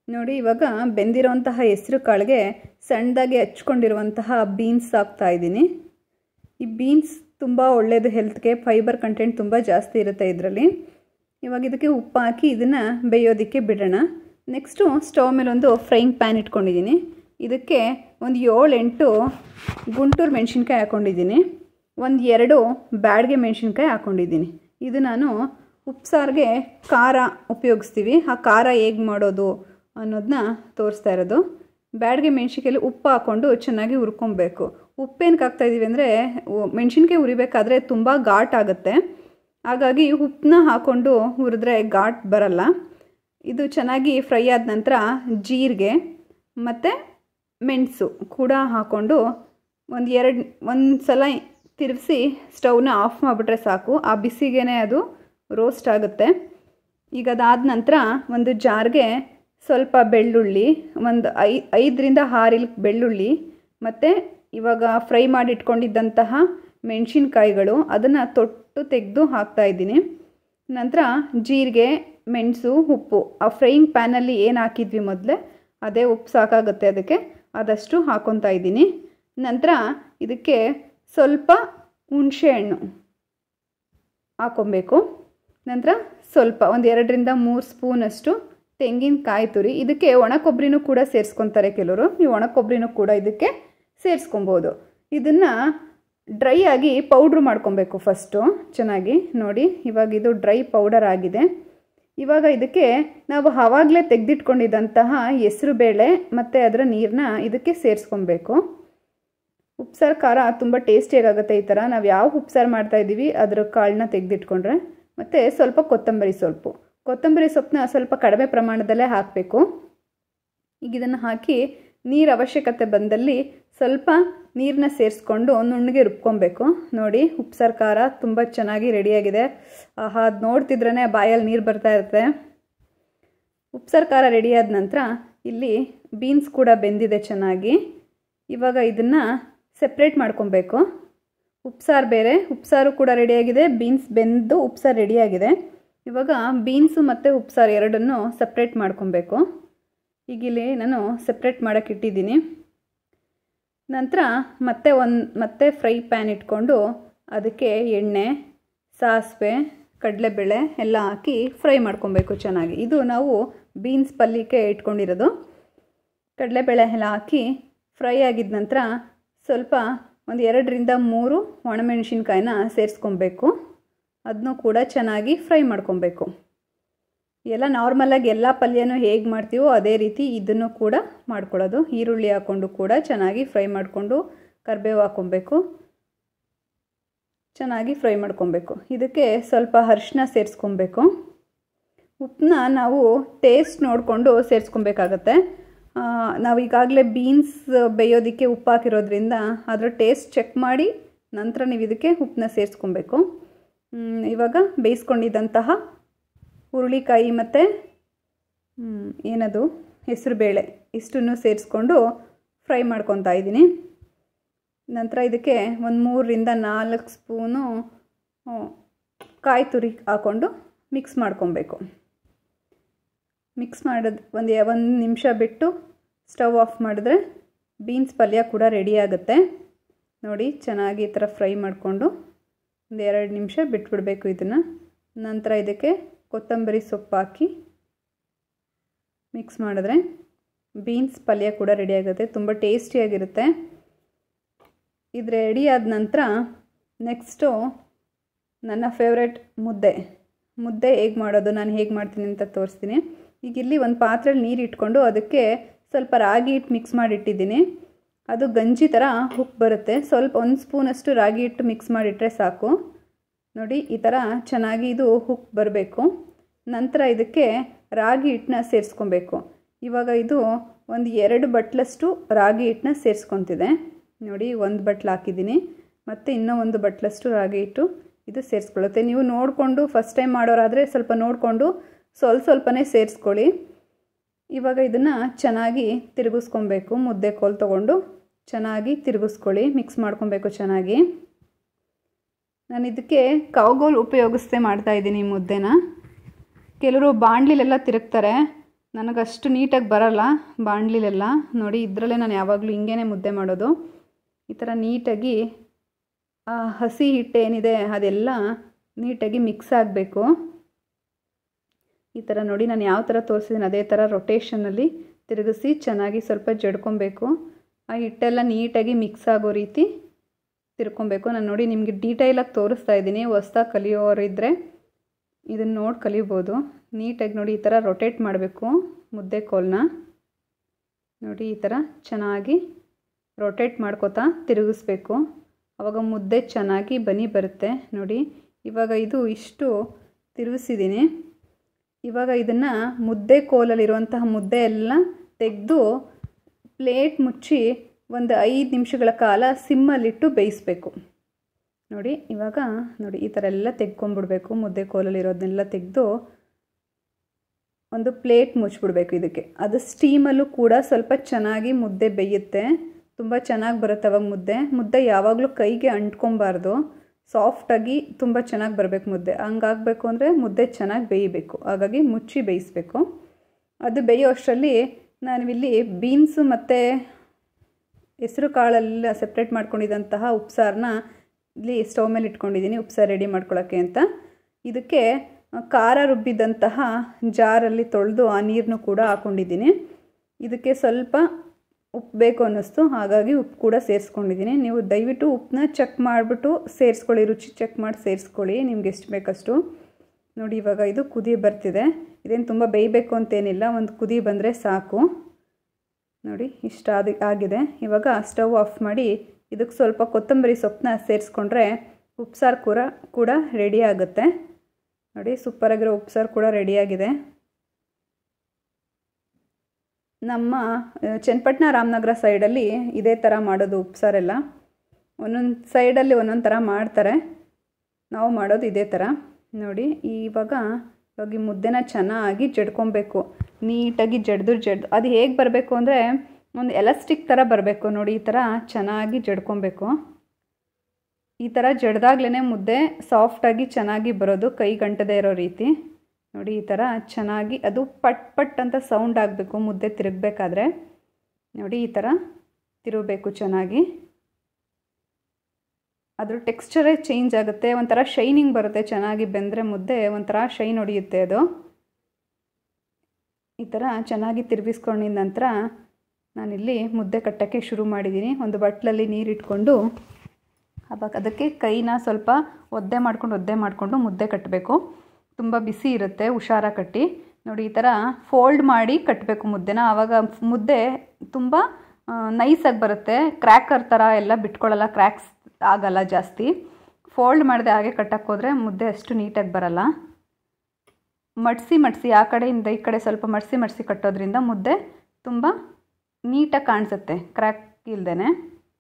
ನೋಡಿ ಇವಾಗ ಬೆಂದಿರೋಂತಹ ಹೆಸರು ಕಾಳಿಗೆ ಸಣ್ಣದಾಗಿ ಹಚ್ಕೊಂಡಿರುವಂತಹ ಬೀನ್ಸ್ ಹಾಕ್ತಾ ಇದ್ದೀನಿ ಈ ಬೀನ್ಸ್ ತುಂಬ ಒಳ್ಳೆಯದು ಹೆಲ್ತ್ಗೆ ಫೈಬರ್ ಕಂಟೆಂಟ್ ತುಂಬ ಜಾಸ್ತಿ ಇರುತ್ತೆ ಇದರಲ್ಲಿ ಇವಾಗ ಇದಕ್ಕೆ ಉಪ್ಪು ಹಾಕಿ ಇದನ್ನು ಬೇಯೋದಕ್ಕೆ ಬಿಡೋಣ ನೆಕ್ಸ್ಟು ಸ್ಟವ್ ಮೇಲೆ ಒಂದು ಫ್ರೈಯಿಂಗ್ ಪ್ಯಾನ್ ಇಟ್ಕೊಂಡಿದ್ದೀನಿ ಇದಕ್ಕೆ ಒಂದು ಏಳು ಎಂಟು ಗುಂಟೂರು ಮೆಣಸಿನ್ಕಾಯಿ ಹಾಕ್ಕೊಂಡಿದ್ದೀನಿ ಒಂದು ಎರಡು ಬ್ಯಾಡ್ಗೆ ಮೆಣಸಿನ್ಕಾಯಿ ಹಾಕ್ಕೊಂಡಿದ್ದೀನಿ ಇದು ನಾನು ಉಪ್ಸಾರಿಗೆ ಖಾರ ಉಪಯೋಗಿಸ್ತೀವಿ ಆ ಖಾರ ಹೇಗೆ ಮಾಡೋದು ಅನ್ನೋದನ್ನ ತೋರಿಸ್ತಾ ಇರೋದು ಬ್ಯಾಡ್ಗೆ ಮೆಣಸಿನ್ಕಾಯಲ್ಲಿ ಉಪ್ಪು ಹಾಕ್ಕೊಂಡು ಚೆನ್ನಾಗಿ ಹುರ್ಕೊಬೇಕು ಉಪ್ಪೇನಕ್ಕೆ ಹಾಕ್ತಾಯಿದ್ದೀವಿ ಅಂದರೆ ಮೆಣಸಿನ್ಕಾಯಿ ಹುರಿಬೇಕಾದ್ರೆ ತುಂಬ ಘಾಟ್ ಆಗುತ್ತೆ ಹಾಗಾಗಿ ಉಪ್ಪನ್ನ ಹಾಕ್ಕೊಂಡು ಹುರಿದ್ರೆ ಘಾಟ್ ಬರಲ್ಲ ಇದು ಚೆನ್ನಾಗಿ ಫ್ರೈ ಆದ ನಂತರ ಜೀರಿಗೆ ಮತ್ತು ಮೆಣಸು ಕೂಡ ಹಾಕ್ಕೊಂಡು ಒಂದು ಎರಡು ಒಂದು ಸಲ ತಿರುಗಿಸಿ ಸ್ಟವ್ನ ಆಫ್ ಮಾಡಿಬಿಟ್ರೆ ಸಾಕು ಆ ಬಿಸಿಗೇ ಅದು ರೋಸ್ಟ್ ಆಗುತ್ತೆ ಈಗ ಅದಾದ ನಂತರ ಒಂದು ಜಾರ್ಗೆ ಸ್ವಲ್ಪ ಬೆಳ್ಳುಳ್ಳಿ ಒಂದು ಐ ಐದರಿಂದ ಆರು ಬೆಳ್ಳುಳ್ಳಿ ಮತ್ತು ಇವಾಗ ಫ್ರೈ ಮಾಡಿ ಇಟ್ಕೊಂಡಿದ್ದಂತಹ ಮೆಣಸಿನ್ಕಾಯಿಗಳು ಅದನ್ನು ತೊಟ್ಟು ತೆಗೆದು ಹಾಕ್ತಾಯಿದ್ದೀನಿ ನಂತರ ಜೀರಿಗೆ ಮೆಣಸು ಉಪ್ಪು ಆ ಫ್ರೈಯಿಂಗ್ ಪ್ಯಾನಲ್ಲಿ ಏನು ಹಾಕಿದ್ವಿ ಮೊದಲೇ ಅದೇ ಉಪ್ಪು ಸಾಕಾಗುತ್ತೆ ಅದಕ್ಕೆ ಆದಷ್ಟು ಹಾಕ್ಕೊತಾ ಇದ್ದೀನಿ ನಂತರ ಇದಕ್ಕೆ ಸ್ವಲ್ಪ ಹುಣಸೆಹಣ್ಣು ಹಾಕ್ಕೊಬೇಕು ನಂತರ ಸ್ವಲ್ಪ ಒಂದು ಎರಡರಿಂದ ಮೂರು ಸ್ಪೂನಷ್ಟು ತೆಂಗಿನಕಾಯಿ ತುರಿ ಇದಕ್ಕೆ ಒಣ ಕೊಬ್ಬರಿನೂ ಕೂಡ ಸೇರಿಸ್ಕೊತಾರೆ ಕೆಲವರು ನೀವು ಒಣ ಕೊಬ್ಬರಿನೂ ಕೂಡ ಇದಕ್ಕೆ ಸೇರಿಸ್ಕೊಬೋದು ಇದನ್ನು ಡ್ರೈ ಆಗಿ ಪೌಡ್ರ್ ಮಾಡ್ಕೊಬೇಕು ಫಸ್ಟು ಚೆನ್ನಾಗಿ ನೋಡಿ ಇವಾಗ ಇದು ಡ್ರೈ ಪೌಡರ್ ಆಗಿದೆ ಇವಾಗ ಇದಕ್ಕೆ ನಾವು ಆವಾಗಲೇ ತೆಗೆದಿಟ್ಕೊಂಡಿದ್ದಂತಹ ಹೆಸರು ಬೇಳೆ ಮತ್ತು ಅದರ ನೀರನ್ನ ಇದಕ್ಕೆ ಸೇರಿಸ್ಕೊಬೇಕು ಉಪ್ಸಾರು ಖಾರ ತುಂಬ ಟೇಸ್ಟಿಯಾಗುತ್ತೆ ಈ ಥರ ನಾವು ಯಾವ ಉಪ್ಸಾರು ಮಾಡ್ತಾಯಿದ್ದೀವಿ ಅದರ ಕಾಳನ್ನ ತೆಗೆದಿಟ್ಕೊಂಡ್ರೆ ಮತ್ತು ಸ್ವಲ್ಪ ಕೊತ್ತಂಬರಿ ಸೊಪ್ಪು ಕೊತ್ತಂಬರಿ ಸೊಪ್ಪನ್ನ ಸ್ವಲ್ಪ ಕಡಿಮೆ ಪ್ರಮಾಣದಲ್ಲೇ ಹಾಕಬೇಕು ಈಗ ಇದನ್ನು ಹಾಕಿ ನೀರು ಅವಶ್ಯಕತೆ ಬಂದಲ್ಲಿ ಸ್ವಲ್ಪ ನೀರನ್ನ ಸೇರಿಸ್ಕೊಂಡು ನುಣ್ಣಗೆ ರುಬ್ಕೊಬೇಕು ನೋಡಿ ಉಪ್ಸಾರು ಖಾರ ತುಂಬ ಚೆನ್ನಾಗಿ ರೆಡಿಯಾಗಿದೆ ಆಹಾ ಅದು ನೋಡ್ತಿದ್ರೇ ಬಾಯಲ್ಲಿ ನೀರು ಬರ್ತಾ ಇರುತ್ತೆ ಉಪ್ಸಾರು ಖಾರ ರೆಡಿಯಾದ ನಂತರ ಇಲ್ಲಿ ಬೀನ್ಸ್ ಕೂಡ ಬೆಂದಿದೆ ಚೆನ್ನಾಗಿ ಇವಾಗ ಇದನ್ನು ಸೆಪ್ರೇಟ್ ಮಾಡ್ಕೊಬೇಕು ಉಪ್ಸಾರು ಬೇರೆ ಉಪ್ಸಾರು ಕೂಡ ರೆಡಿಯಾಗಿದೆ ಬೀನ್ಸ್ ಬೆಂದು ಉಪ್ಸಾರು ರೆಡಿಯಾಗಿದೆ ಇವಾಗ ಬೀನ್ಸು ಮತ್ತು ಉಪ್ಸಾರು ಎರಡನ್ನು ಸಪ್ರೇಟ್ ಮಾಡ್ಕೊಬೇಕು ಈಗ ಇಲ್ಲಿ ನಾನು ಸಪ್ರೇಟ್ ಮಾಡೋಕ್ಕೆ ಇಟ್ಟಿದ್ದೀನಿ ನಂತರ ಮತ್ತೆ ಒಂದು ಮತ್ತೆ ಫ್ರೈ ಪ್ಯಾನ್ ಇಟ್ಕೊಂಡು ಅದಕ್ಕೆ ಎಣ್ಣೆ ಸಾಸಿವೆ ಕಡಲೆಬೇಳೆ ಎಲ್ಲ ಹಾಕಿ ಫ್ರೈ ಮಾಡ್ಕೊಬೇಕು ಚೆನ್ನಾಗಿ ಇದು ನಾವು ಬೀನ್ಸ್ ಪಲ್ಯಕ್ಕೆ ಇಟ್ಕೊಂಡಿರೋದು ಕಡಲೆಬೇಳೆ ಎಲ್ಲ ಹಾಕಿ ಫ್ರೈ ಆಗಿದ ನಂತರ ಸ್ವಲ್ಪ ಒಂದು ಎರಡರಿಂದ ಮೂರು ಒಣಮೆಣಸಿನ್ಕಾಯಿನ ಸೇರಿಸ್ಕೊಬೇಕು ಅದನ್ನು ಕೂಡ ಚೆನ್ನಾಗಿ ಫ್ರೈ ಮಾಡ್ಕೊಬೇಕು ಎಲ್ಲ ನಾರ್ಮಲಾಗಿ ಎಲ್ಲ ಪಲ್ಯನೂ ಹೇಗೆ ಮಾಡ್ತೀವೋ ಅದೇ ರೀತಿ ಇದನ್ನು ಕೂಡ ಮಾಡ್ಕೊಳ್ಳೋದು ಈರುಳ್ಳಿ ಹಾಕ್ಕೊಂಡು ಕೂಡ ಚೆನ್ನಾಗಿ ಫ್ರೈ ಮಾಡಿಕೊಂಡು ಕರಿಬೇವು ಹಾಕ್ಕೊಬೇಕು ಚೆನ್ನಾಗಿ ಫ್ರೈ ಮಾಡ್ಕೊಬೇಕು ಇದಕ್ಕೆ ಸ್ವಲ್ಪ ಅರಿಶಿನ ಸೇರಿಸ್ಕೊಬೇಕು ಉಪ್ಪನ್ನ ನಾವು ಟೇಸ್ಟ್ ನೋಡಿಕೊಂಡು ಸೇರಿಸ್ಕೊಬೇಕಾಗತ್ತೆ ನಾವು ಈಗಾಗಲೇ ಬೀನ್ಸ್ ಬೇಯೋದಕ್ಕೆ ಉಪ್ಪು ಹಾಕಿರೋದ್ರಿಂದ ಅದರ ಟೇಸ್ಟ್ ಚೆಕ್ ಮಾಡಿ ನಂತರ ನೀವು ಇದಕ್ಕೆ ಉಪ್ಪನ್ನ ಸೇರಿಸ್ಕೊಬೇಕು ಇವಾಗ ಬೇಯಿಸ್ಕೊಂಡಿದ್ದಂತಹ ಹುರುಳಿಕಾಯಿ ಮತ್ತು ಏನದು ಹೆಸರುಬೇಳೆ ಇಷ್ಟನ್ನು ಸೇರಿಸ್ಕೊಂಡು ಫ್ರೈ ಮಾಡ್ಕೊತಾ ಇದ್ದೀನಿ ನಂತರ ಇದಕ್ಕೆ ಒಂದು ಮೂರರಿಂದ ನಾಲ್ಕು ಸ್ಪೂನು ಕಾಯಿ ತುರಿ ಹಾಕ್ಕೊಂಡು ಮಿಕ್ಸ್ ಮಾಡ್ಕೊಬೇಕು ಮಿಕ್ಸ್ ಮಾಡೋದು ಒಂದು ಒಂದು ನಿಮಿಷ ಬಿಟ್ಟು ಸ್ಟವ್ ಆಫ್ ಮಾಡಿದ್ರೆ ಬೀನ್ಸ್ ಪಲ್ಯ ಕೂಡ ರೆಡಿ ಆಗುತ್ತೆ ನೋಡಿ ಚೆನ್ನಾಗಿ ಈ ಥರ ಫ್ರೈ ಮಾಡಿಕೊಂಡು ಒಂದು ಎರಡು ನಿಮಿಷ ಬಿಟ್ಬಿಡಬೇಕು ಇದನ್ನು ನಂತರ ಇದಕ್ಕೆ ಕೊತ್ತಂಬರಿ ಸೊಪ್ಪು ಹಾಕಿ ಮಿಕ್ಸ್ ಮಾಡಿದ್ರೆ ಬೀನ್ಸ್ ಪಲ್ಯ ಕೂಡ ರೆಡಿ ಆಗುತ್ತೆ ತುಂಬ ಟೇಸ್ಟಿಯಾಗಿರುತ್ತೆ ಇದು ರೆಡಿ ಆದ ನಂತರ ನೆಕ್ಸ್ಟು ನನ್ನ ಫೇವ್ರೆಟ್ ಮುದ್ದೆ ಮುದ್ದೆ ಹೇಗೆ ಮಾಡೋದು ನಾನು ಹೇಗೆ ಮಾಡ್ತೀನಿ ಅಂತ ತೋರಿಸ್ತೀನಿ ಈಗ ಇಲ್ಲಿ ಒಂದು ಪಾತ್ರೆಯಲ್ಲಿ ನೀರು ಇಟ್ಕೊಂಡು ಅದಕ್ಕೆ ಸ್ವಲ್ಪ ರಾಗಿ ಹಿಟ್ಟು ಮಿಕ್ಸ್ ಮಾಡಿಟ್ಟಿದ್ದೀನಿ ಅದು ಗಂಜಿ ಥರ ಉಪ್ಪು ಬರುತ್ತೆ ಸ್ವಲ್ಪ ಒಂದು ಸ್ಪೂನಷ್ಟು ರಾಗಿ ಹಿಟ್ಟು ಮಿಕ್ಸ್ ಮಾಡಿಟ್ರೆ ಸಾಕು ನೋಡಿ ಈ ಥರ ಚೆನ್ನಾಗಿ ಇದು ಹುಕ್ ಬರಬೇಕು ನಂತರ ಇದಕ್ಕೆ ರಾಗಿ ಹಿಟ್ಟನ್ನ ಸೇರಿಸ್ಕೊಬೇಕು ಇವಾಗ ಇದು ಒಂದು ಎರಡು ಬಟ್ಲಷ್ಟು ರಾಗಿ ಹಿಟ್ಟನ್ನ ಸೇರಿಸ್ಕೊತಿದೆ ನೋಡಿ ಒಂದು ಬಟ್ಲು ಹಾಕಿದ್ದೀನಿ ಮತ್ತು ಇನ್ನೂ ಒಂದು ಬಟ್ಲಷ್ಟು ರಾಗಿ ಹಿಟ್ಟು ಇದು ಸೇರಿಸ್ಕೊಳ್ಳುತ್ತೆ ನೀವು ನೋಡಿಕೊಂಡು ಫಸ್ಟ್ ಟೈಮ್ ಮಾಡೋರಾದರೆ ಸ್ವಲ್ಪ ನೋಡಿಕೊಂಡು ಸ್ವಲ್ಪ ಸ್ವಲ್ಪನೇ ಸೇರಿಸ್ಕೊಳ್ಳಿ ಇವಾಗ ಇದನ್ನು ಚೆನ್ನಾಗಿ ತಿರುಗಿಸ್ಕೊಬೇಕು ಮುದ್ದೆ ಕೋಲ್ ತೊಗೊಂಡು ಚೆನ್ನಾಗಿ ತಿರುಗಿಸ್ಕೊಳ್ಳಿ ಮಿಕ್ಸ್ ಮಾಡ್ಕೊಬೇಕು ಚೆನ್ನಾಗಿ ನಾನು ಇದಕ್ಕೆ ಕೌಗೋಲ್ ಉಪಯೋಗಿಸ್ದೆ ಮಾಡ್ತಾಯಿದ್ದೀನಿ ಈ ಮುದ್ದೆನ ಕೆಲವರು ಬಾಣಲಿಲೆಲ್ಲ ತಿರುಗ್ತಾರೆ ನನಗಷ್ಟು ನೀಟಾಗಿ ಬರಲ್ಲ ಬಾಣಲಿಲೆಲ್ಲ ನೋಡಿ ಇದರಲ್ಲೇ ನಾನು ಯಾವಾಗಲೂ ಹಿಂಗೇ ಮುದ್ದೆ ಮಾಡೋದು ಈ ಥರ ನೀಟಾಗಿ ಆ ಹಸಿ ಹಿಟ್ಟು ಏನಿದೆ ಅದೆಲ್ಲ ನೀಟಾಗಿ ಮಿಕ್ಸ್ ಆಗಬೇಕು ಈ ಥರ ನೋಡಿ ನಾನು ಯಾವ ಥರ ತೋರಿಸಿದ್ದೀನಿ ಅದೇ ಥರ ರೊಟೇಷನಲ್ಲಿ ತಿರುಗಿಸಿ ಚೆನ್ನಾಗಿ ಸ್ವಲ್ಪ ಜಡ್ಕೊಬೇಕು ಆ ಹಿಟ್ಟೆಲ್ಲ ನೀಟಾಗಿ ಮಿಕ್ಸ್ ಆಗೋ ರೀತಿ ತಿರ್ಕೊಬೇಕು ನಾನು ನೋಡಿ ನಿಮಗೆ ಡೀಟೈಲಾಗಿ ತೋರಿಸ್ತಾ ಇದ್ದೀನಿ ಹೊಸ್ದಾಗಿ ಕಲಿಯೋರಿದ್ದರೆ ಇದನ್ನು ನೋಡಿ ಕಲಿಬೋದು ನೀಟಾಗಿ ನೋಡಿ ಈ ಥರ ರೊಟೇಟ್ ಮಾಡಬೇಕು ಮುದ್ದೆ ಕೋಲನ್ನ ನೋಡಿ ಈ ಥರ ಚೆನ್ನಾಗಿ ರೊಟೇಟ್ ಮಾಡ್ಕೋತಾ ತಿರುಗಿಸ್ಬೇಕು ಆವಾಗ ಮುದ್ದೆ ಚೆನ್ನಾಗಿ ಬನಿ ಬರುತ್ತೆ ನೋಡಿ ಇವಾಗ ಇದು ಇಷ್ಟು ತಿರುಗಿಸಿದ್ದೀನಿ ಇವಾಗ ಇದನ್ನು ಮುದ್ದೆ ಕೋಲಲ್ಲಿರುವಂತಹ ಮುದ್ದೆ ಎಲ್ಲ ತೆಗೆದು ಪ್ಲೇಟ್ ಮುಚ್ಚಿ ಒಂದು ಐದು ನಿಮಿಷಗಳ ಕಾಲ ಸಿಮ್ಮಲ್ಲಿಟ್ಟು ಬೇಯಿಸ್ಬೇಕು ನೋಡಿ ಇವಾಗ ನೋಡಿ ಈ ಥರ ಎಲ್ಲ ತೆಗ್ಕೊಂಬಿಡ್ಬೇಕು ಮುದ್ದೆ ಕೋಲಲ್ಲಿರೋದನ್ನೆಲ್ಲ ತೆಗೆದು ಒಂದು ಪ್ಲೇಟ್ ಮುಚ್ಚಿಬಿಡ್ಬೇಕು ಇದಕ್ಕೆ ಅದು ಸ್ಟೀಮಲ್ಲೂ ಕೂಡ ಸ್ವಲ್ಪ ಚೆನ್ನಾಗಿ ಮುದ್ದೆ ಬೇಯುತ್ತೆ ತುಂಬ ಚೆನ್ನಾಗಿ ಬರುತ್ತೆ ಅವಾಗ ಮುದ್ದೆ ಮುದ್ದೆ ಯಾವಾಗಲೂ ಕೈಗೆ ಅಂಟ್ಕೊಬಾರ್ದು ಸಾಫ್ಟಾಗಿ ತುಂಬ ಚೆನ್ನಾಗಿ ಬರಬೇಕು ಮುದ್ದೆ ಹಂಗಾಗಬೇಕು ಅಂದರೆ ಮುದ್ದೆ ಚೆನ್ನಾಗಿ ಬೇಯಬೇಕು ಹಾಗಾಗಿ ಮುಚ್ಚಿ ಬೇಯಿಸ್ಬೇಕು ಅದು ಬೇಯೋ ಅಷ್ಟರಲ್ಲಿ ನಾನಿಲ್ಲಿ ಬೀನ್ಸು ಮತ್ತು ಹೆಸರು ಕಾಳೆಲ್ಲ ಸಪ್ರೇಟ್ ಮಾಡ್ಕೊಂಡಿದ್ದಂತಹ ಉಪ್ಸಾರನ್ನ ಇಲ್ಲಿ ಸ್ಟವ್ ಮೇಲೆ ಇಟ್ಕೊಂಡಿದ್ದೀನಿ ಉಪ್ಸಾರು ರೆಡಿ ಮಾಡ್ಕೊಳ್ಳೋಕ್ಕೆ ಅಂತ ಇದಕ್ಕೆ ಖಾರ ರುಬ್ಬಿದಂತಹ ಜಾರಲ್ಲಿ ತೊಳೆದು ಆ ನೀರನ್ನು ಕೂಡ ಹಾಕ್ಕೊಂಡಿದ್ದೀನಿ ಇದಕ್ಕೆ ಸ್ವಲ್ಪ ಉಪ್ಪು ಬೇಕು ಅನ್ನಿಸ್ತು ಹಾಗಾಗಿ ಉಪ್ಪು ಕೂಡ ಸೇರಿಸ್ಕೊಂಡಿದ್ದೀನಿ ನೀವು ದಯವಿಟ್ಟು ಉಪ್ಪನ್ನ ಚೆಕ್ ಮಾಡಿಬಿಟ್ಟು ಸೇರಿಸ್ಕೊಳ್ಳಿ ರುಚಿ ಚೆಕ್ ಮಾಡಿ ಸೇರಿಸ್ಕೊಳ್ಳಿ ನಿಮ್ಗೆ ಎಷ್ಟು ಬೇಕಷ್ಟು ನೋಡಿ ಇವಾಗ ಇದು ಕುದಿ ಬರ್ತಿದೆ ಇದೇನು ತುಂಬ ಬೇಯಬೇಕು ಅಂತೇನಿಲ್ಲ ಒಂದು ಕುದಿ ಬಂದರೆ ಸಾಕು ನೋಡಿ ಇಷ್ಟ ಆದ ಆಗಿದೆ ಇವಾಗ ಸ್ಟವ್ ಆಫ್ ಮಾಡಿ ಇದಕ್ಕೆ ಸ್ವಲ್ಪ ಕೊತ್ತಂಬರಿ ಸೊಪ್ಪನ್ನ ಸೇರಿಸ್ಕೊಂಡ್ರೆ ಉಪ್ಸಾರು ಕೂಡ ಕೂಡ ರೆಡಿ ಆಗುತ್ತೆ ನೋಡಿ ಸೂಪರಾಗಿರೋ ಉಪ್ಸಾರು ಕೂಡ ರೆಡಿಯಾಗಿದೆ ನಮ್ಮ ಚನ್ನಪಟ್ಟಣ ರಾಮನಗರ ಸೈಡಲ್ಲಿ ಇದೇ ಥರ ಮಾಡೋದು ಉಪ್ಸಾರೆಲ್ಲ ಒಂದೊಂದು ಸೈಡಲ್ಲಿ ಒಂದೊಂದು ಥರ ಮಾಡ್ತಾರೆ ನಾವು ಮಾಡೋದು ಇದೇ ಥರ ನೋಡಿ ಇವಾಗ ಇವಾಗ ಈ ಮುದ್ದೆನ ಚೆನ್ನಾಗಿ ಜಡ್ಕೊಬೇಕು ನೀಟಾಗಿ ಜಡ್ದು ಜಡ್ದು ಅದು ಹೇಗೆ ಬರಬೇಕು ಅಂದರೆ ಒಂದು ಎಲಾಸ್ಟಿಕ್ ಥರ ಬರಬೇಕು ನೋಡಿ ಈ ಥರ ಚೆನ್ನಾಗಿ ಜಡ್ಕೊಬೇಕು ಈ ಥರ ಜಡ್ದಾಗ್ಲೇ ಮುದ್ದೆ ಸಾಫ್ಟಾಗಿ ಚೆನ್ನಾಗಿ ಬರೋದು ಕೈ ಗಂಟದೇ ಇರೋ ರೀತಿ ನೋಡಿ ಈ ಥರ ಚೆನ್ನಾಗಿ ಅದು ಪಟ್ ಪಟ್ ಅಂತ ಸೌಂಡ್ ಆಗಬೇಕು ಮುದ್ದೆ ತಿರುಗಬೇಕಾದ್ರೆ ನೋಡಿ ಈ ಥರ ತಿರುಗಬೇಕು ಚೆನ್ನಾಗಿ ಅದ್ರ ಟೆಕ್ಸ್ಚರೇ ಚೇಂಜ್ ಆಗುತ್ತೆ ಒಂಥರ ಶೈನಿಂಗ್ ಬರುತ್ತೆ ಚೆನ್ನಾಗಿ ಬೆಂದರೆ ಮುದ್ದೆ ಒಂಥರ ಶೈನ್ ಹೊಡೆಯುತ್ತೆ ಅದು ಈ ಥರ ಚೆನ್ನಾಗಿ ತಿರುಗಿಸ್ಕೊಂಡಿದ ನಂತರ ನಾನಿಲ್ಲಿ ಮುದ್ದೆ ಕಟ್ಟೋಕ್ಕೆ ಶುರು ಮಾಡಿದ್ದೀನಿ ಒಂದು ಬಟ್ಲಲ್ಲಿ ನೀರಿಟ್ಕೊಂಡು ಅವಾಗ ಅದಕ್ಕೆ ಕೈನ ಸ್ವಲ್ಪ ಒದ್ದೆ ಮಾಡ್ಕೊಂಡು ಒದ್ದೆ ಮಾಡಿಕೊಂಡು ಮುದ್ದೆ ಕಟ್ಟಬೇಕು ತುಂಬ ಬಿಸಿ ಇರುತ್ತೆ ಹುಷಾರ ಕಟ್ಟಿ ನೋಡಿ ಈ ಥರ ಫೋಲ್ಡ್ ಮಾಡಿ ಕಟ್ಟಬೇಕು ಮುದ್ದೆನ ಆವಾಗ ಮುದ್ದೆ ತುಂಬ ನೈಸಾಗಿ ಬರುತ್ತೆ ಕ್ರ್ಯಾಕರ್ ಥರ ಎಲ್ಲ ಬಿಟ್ಕೊಳ್ಳಲ್ಲ ಕ್ರ್ಯಾಕ್ಸ್ ಆಗಲ್ಲ ಜಾಸ್ತಿ ಫೋಲ್ಡ್ ಮಾಡದೆ ಹಾಗೆ ಕಟ್ಟಕ್ಕೆ ಹೋದರೆ ಮುದ್ದೆ ಅಷ್ಟು ನೀಟಾಗಿ ಬರಲ್ಲ ಮಡಿಸಿ ಮಡಿಸಿ ಆ ಕಡೆಯಿಂದ ಈ ಕಡೆ ಸ್ವಲ್ಪ ಮಡಿಸಿ ಮಡಿಸಿ ಕಟ್ಟೋದ್ರಿಂದ ಮುದ್ದೆ ತುಂಬ ನೀಟಾಗಿ ಕಾಣಿಸುತ್ತೆ ಕ್ರ್ಯಾಕ್ ಇಲ್ದೇ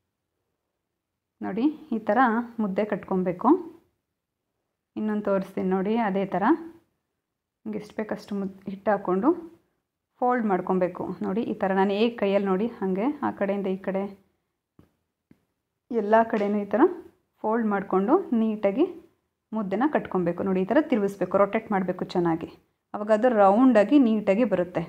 ನೋಡಿ ಈ ಥರ ಮುದ್ದೆ ಕಟ್ಕೊಬೇಕು ಇನ್ನೊಂದು ತೋರಿಸ್ತೀನಿ ನೋಡಿ ಅದೇ ಥರ ನಿಮ್ಗೆ ಎಷ್ಟು ಬೇಕಷ್ಟು ಮುದ್ ಹಿಟ್ಟು ಹಾಕ್ಕೊಂಡು ಫೋಲ್ಡ್ ಮಾಡ್ಕೊಬೇಕು ನೋಡಿ ಈ ಥರ ನಾನು ಹೇಗೆ ಕೈಯಲ್ಲಿ ನೋಡಿ ಹಾಗೆ ಆ ಕಡೆಯಿಂದ ಈ ಕಡೆ ಎಲ್ಲ ಕಡೆಯೂ ಈ ಥರ ಫೋಲ್ಡ್ ಮಾಡಿಕೊಂಡು ನೀಟಾಗಿ ಮುದ್ದೆನ ಕಟ್ಕೊಬೇಕು ನೋಡಿ ಈ ಥರ ತಿರುಗಿಸ್ಬೇಕು ರೊಟೇಟ್ ಮಾಡಬೇಕು ಚೆನ್ನಾಗಿ ಅವಾಗ ಅದು ರೌಂಡಾಗಿ ನೀಟಾಗಿ ಬರುತ್ತೆ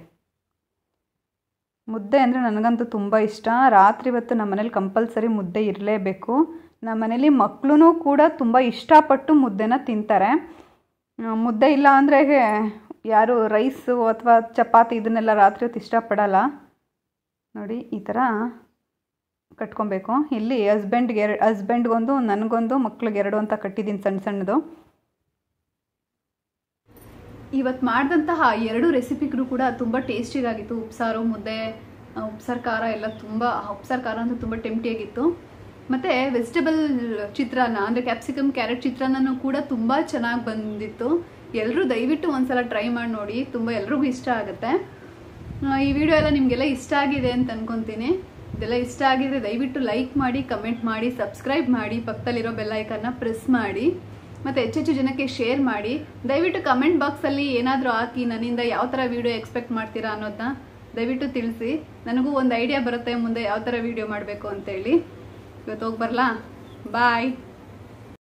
ಮುದ್ದೆ ಅಂದರೆ ನನಗಂತೂ ತುಂಬ ಇಷ್ಟ ರಾತ್ರಿ ಹೊತ್ತು ನಮ್ಮ ಮನೇಲಿ ಕಂಪಲ್ಸರಿ ಮುದ್ದೆ ಇರಲೇಬೇಕು ನಮ್ಮ ಮನೇಲಿ ಮಕ್ಕಳು ಕೂಡ ತುಂಬ ಇಷ್ಟಪಟ್ಟು ಮುದ್ದೆನ ತಿಂತಾರೆ ಮುದ್ದೆ ಇಲ್ಲ ಅಂದರೆ ಯಾರು ರೈಸು ಅಥವಾ ಚಪಾತಿ ಇದನ್ನೆಲ್ಲ ರಾತ್ರಿ ಹೊತ್ತು ಇಷ್ಟಪಡಲ್ಲ ನೋಡಿ ಈ ಥರ ಕಟ್ಕೊಬೇಕು ಇಲ್ಲಿ ಹಸ್ಬೆಂಡ್ಗೆ ಎರಡು ಹಸ್ಬೆಂಡ್ಗೊಂದು ನನಗೊಂದು ಮಕ್ಳಿಗೆ ಎರಡು ಅಂತ ಕಟ್ಟಿದ್ದೀನಿ ಸಣ್ಣ ಸಣ್ಣದು ಇವತ್ತು ಮಾಡಿದಂತಹ ಎರಡು ರೆಸಿಪಿಗಳು ಕೂಡ ತುಂಬ ಟೇಸ್ಟಿಗಾಗಿತ್ತು ಉಪ್ಸಾರು ಮುದ್ದೆ ಉಪ್ಸಾರು ಖಾರ ಎಲ್ಲ ತುಂಬ ಉಪ್ಸಾರು ಖಾರ ಅಂತೂ ತುಂಬ ಟೆಂಪ್ಟಿಯಾಗಿತ್ತು ಮತ್ತು ವೆಜಿಟೇಬಲ್ ಚಿತ್ರಾನ್ನ ಅಂದರೆ ಕ್ಯಾಪ್ಸಿಕಮ್ ಕ್ಯಾರೆಟ್ ಚಿತ್ರಾನ್ನನೂ ಕೂಡ ತುಂಬ ಚೆನ್ನಾಗಿ ಬಂದಿತ್ತು ಎಲ್ಲರೂ ದಯವಿಟ್ಟು ಒಂದ್ಸಲ ಟ್ರೈ ಮಾಡಿ ನೋಡಿ ತುಂಬ ಎಲ್ರಿಗೂ ಇಷ್ಟ ಆಗುತ್ತೆ ಈ ವಿಡಿಯೋ ಎಲ್ಲ ನಿಮಗೆಲ್ಲ ಇಷ್ಟ ಆಗಿದೆ ಅಂತ ಅನ್ಕೊತೀನಿ ಇದೆಲ್ಲ ಇಷ್ಟ ಆಗಿದ್ರೆ ದಯವಿಟ್ಟು ಲೈಕ್ ಮಾಡಿ ಕಮೆಂಟ್ ಮಾಡಿ ಸಬ್ಸ್ಕ್ರೈಬ್ ಮಾಡಿ ಪಕ್ಕದಲ್ಲಿರೋ ಬೆಲ್ಲೈಕನ್ನ ಪ್ರೆಸ್ ಮಾಡಿ ಮತ್ತು ಹೆಚ್ಚೆಚ್ಚು ಜನಕ್ಕೆ ಶೇರ್ ಮಾಡಿ ದಯವಿಟ್ಟು ಕಮೆಂಟ್ ಬಾಕ್ಸಲ್ಲಿ ಏನಾದರೂ ಹಾಕಿ ನನ್ನಿಂದ ಯಾವ ಥರ ವೀಡಿಯೋ ಎಕ್ಸ್ಪೆಕ್ಟ್ ಮಾಡ್ತೀರಾ ಅನ್ನೋದನ್ನ ದಯವಿಟ್ಟು ತಿಳಿಸಿ ನನಗೂ ಒಂದು ಐಡಿಯಾ ಬರುತ್ತೆ ಮುಂದೆ ಯಾವ ಥರ ವೀಡಿಯೋ ಮಾಡಬೇಕು ಅಂತೇಳಿ ಇವತ್ತು ಹೋಗಿ ಬರಲಾ ಬಾಯ್